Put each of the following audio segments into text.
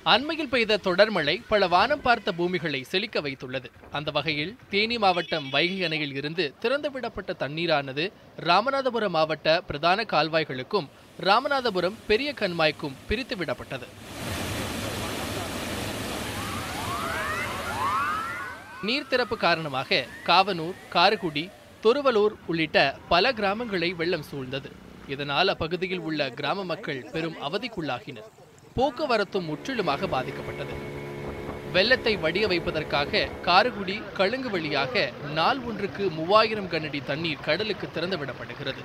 அண்மையில் பெய்த தொடர் மழை பல வானம் பார்த்த பூமிகளை செழிக்க வைத்துள்ளது அந்த வகையில் தேனி மாவட்டம் வைகை அணையில் இருந்து திறந்துவிடப்பட்ட தண்ணீரானது ராமநாதபுரம் மாவட்ட பிரதான கால்வாய்களுக்கும் ராமநாதபுரம் பெரிய கண்மாய்க்கும் பிரித்து விடப்பட்டது நீர் திறப்பு காரணமாக காவனூர் காரக்குடி தொருவலூர் உள்ளிட்ட பல கிராமங்களை வெள்ளம் சூழ்ந்தது இதனால் அப்பகுதியில் உள்ள கிராம மக்கள் பெரும் அவதிக்குள்ளாகினர் போக்குவரத்தும் முற்றிலுமாக பாதிக்கப்பட்டது வெள்ளத்தை வடிய வைப்பதற்காக காரக்குடி கழுங்கு வழியாக நாள் ஒன்றுக்கு மூவாயிரம் கனஅடி தண்ணீர் கடலுக்கு திறந்துவிடப்படுகிறது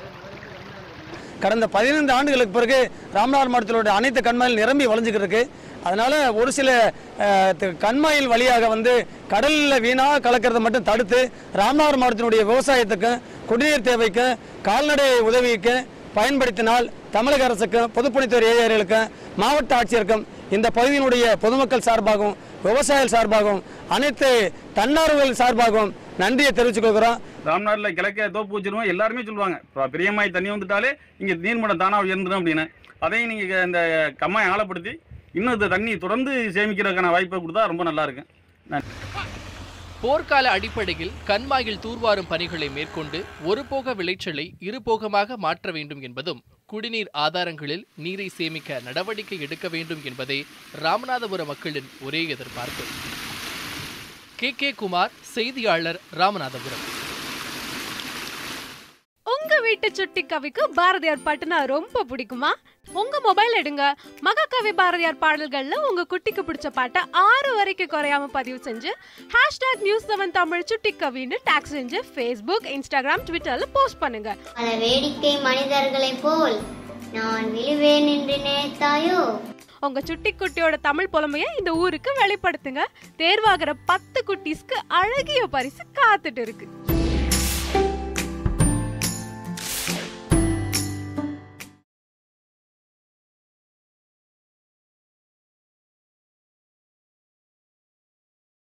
கடந்த பதினைந்து ஆண்டுகளுக்கு பிறகு ராமநாதபுரம் மாவட்டத்திலுடைய அனைத்து கண்மாயில் நிரம்பி வளைஞ்சுக்கிட்டு இருக்கு அதனால ஒரு சில அஹ், த- கண்மாயில் வழியாக வந்து கடலில் வீணாக கலக்கிறத மட்டும் தடுத்து ராமநாதபுரம் மாவட்டத்தினுடைய விவசாயத்துக்கும் குடிநீர் தேவைக்கும் கால்நடை உதவிக்கு பயன்படுத்தினால் தமிழக அரசுக்கும் பொதுப்பணித்துறை அதிகாரிகளுக்கும் மாவட்ட ஆட்சியருக்கும் இந்த பகுதியினுடைய பொதுமக்கள் சார்பாகவும் விவசாயிகள் சார்பாகவும் அனைத்து தன்னார்வர்கள் சார்பாகவும் நன்றியை தெரிவித்துக் கொள்கிறோம் ராம்நாட்டில் கிழக்க தோப்பு வச்சிருவோம் எல்லாருமே சொல்லுவாங்க இப்போ பெரியம்மாய் தண்ணி வந்துட்டாலே இங்கே நீர்மட்டம் தானாக உயர்ந்துடும் அப்படின்னு அதையும் நீங்கள் இந்த கம்மாயை ஆழப்படுத்தி இன்னும் இந்த தண்ணி தொடர்ந்து சேமிக்கிறதுக்கான வாய்ப்பை கொடுத்தா ரொம்ப நல்லா இருக்கும் போர்க்கால அடிப்படையில் கண்மாயில் தூர்வாரும் பணிகளை மேற்கொண்டு ஒரு போக விளைச்சலை இரு போகமாக மாற்ற வேண்டும் என்பதும் குடிநீர் ஆதாரங்களில் நீரை சேமிக்க நடவடிக்கை எடுக்க வேண்டும் என்பதே ராமநாதபுரம் மக்களின் ஒரே எதிர்பார்ப்பு கே கே குமார் செய்தியாளர் ராமநாதபுரம் உங்க வீட்டு சுட்டி கவிக்கு பாரதியார் பாட்டுனா ரொம்ப பிடிக்குமா உங்க மொபைல் எடுங்க மகாகவி பாரதியார் பாடல்கள்ல உங்க குட்டிக்கு பிடிச்ச பாட்டை ஆறு வரைக்கும் குறையாம பதிவு செஞ்சு ஹேஷ்டாக் நியூஸ் செவன் தமிழ் சுட்டி கவின்னு டேக் செஞ்சு ஃபேஸ்புக் இன்ஸ்டாகிராம் ட்விட்டர்ல போஸ்ட் பண்ணுங்க பல வேடிக்கை மனிதர்களைப் போல் நான் விழுவேன் என்று நினைத்தாயோ உங்க சுட்டி குட்டியோட தமிழ் புலமைய இந்த ஊருக்கு வெளிப்படுத்துங்க தேர்வாகிற பத்து குட்டீஸ்க்கு அழகிய பரிசு காத்துட்டு இருக்கு